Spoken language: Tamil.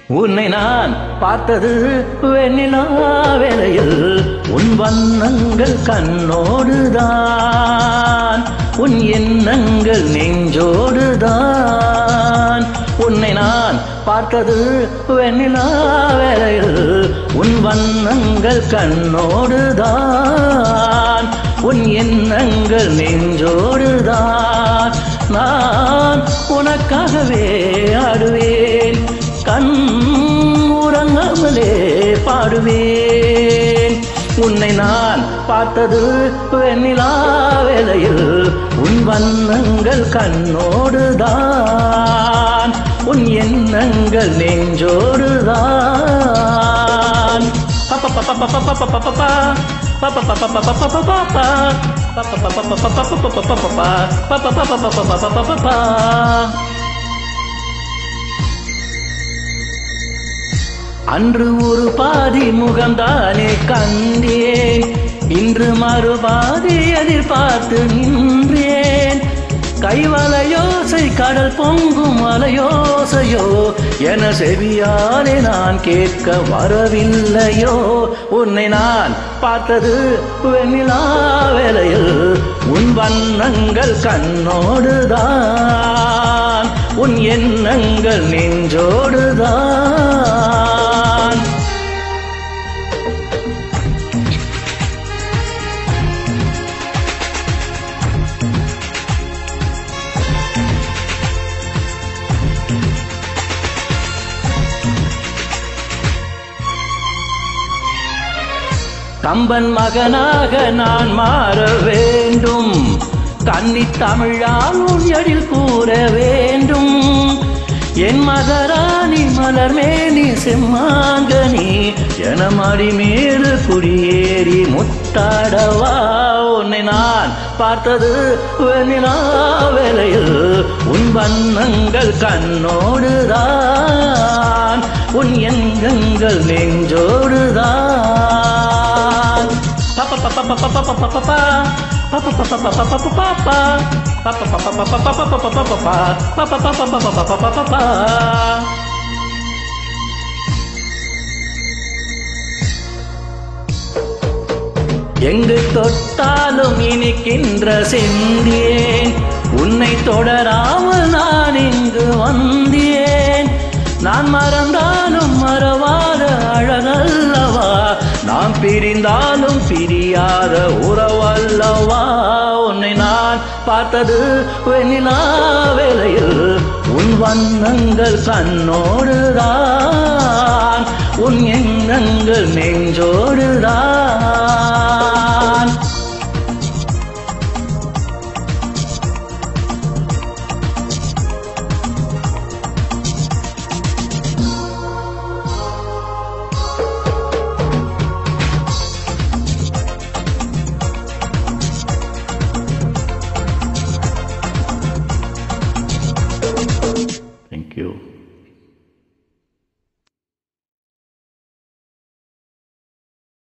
உன்னை நான் பார்த்தது வெண்ணிலா வேளையில் உன் வண்ணங்கள் கண்ணோடுதான் உன் எண்ணங்கள் நெஞ்சோடுதான் உன்னை நான் பார்த்தது வெண்ணிலா வேளையில் உன் வண்ணங்கள் கண்ணோடுதான் உன் எண்ணங்கள் நெஞ்சோடுதான் நான் உனக்காகவே ஆடுவேன் கண் உறங்காமலே பாடுவேன் உன்னை நான் பார்த்தது வெண்ணிலா வேளையில் உன் வண்ணங்கள் கண்ணோடுதான் உன் எண்ணங்கள் நெஞ்சோடுதான் அன்று ஒரு பாதி முகம்தானே கண்டேன் இன்று மறுபாதி எதிர்பார்த்து நின்றேன் கைவலையோசை கடல் பொங்கும் அலையோசையோ என செவியாலே நான் கேட்க வரவில்லையோ உன்னை நான் பார்த்தது வெண்ணிலா வேளையில் உன் வண்ணங்கள் கண்ணோடுதான் உன் எண்ணங்கள் நெஞ்சோடுதான் கம்பன் மகனாக நான் மாற வேண்டும் கன்னி தமிழால் உன் எழில் கூற வேண்டும் என் மகராணி மலர்மேனி செம்மாங்கனி என மடி மீது குடியேறி முத்தாடவா உன்னை நான் பார்த்தது வெண்ணிலா வேளையில் உன் வண்ணங்கள் கண்ணோடுதான் உன் எண்ணங்கள் நெஞ்சோடுதான் எங்கு தொட்டாலும் இனிக்கின்ற செந்தேன் உன்னை தொடராமல் நான் இங்கு வந்தேன் நான் மறந்தாலும் மறவாத அழகல்லவா நாம் பிரிந்தாலும் பிரியாத உறவல்லவா உன்னை நான் பார்த்தது வெண்ணிலா வேளையில் உன் வண்ணங்கள் கண்ணோடுதான் உன் எண்ணங்கள் நெஞ்சோடுதான்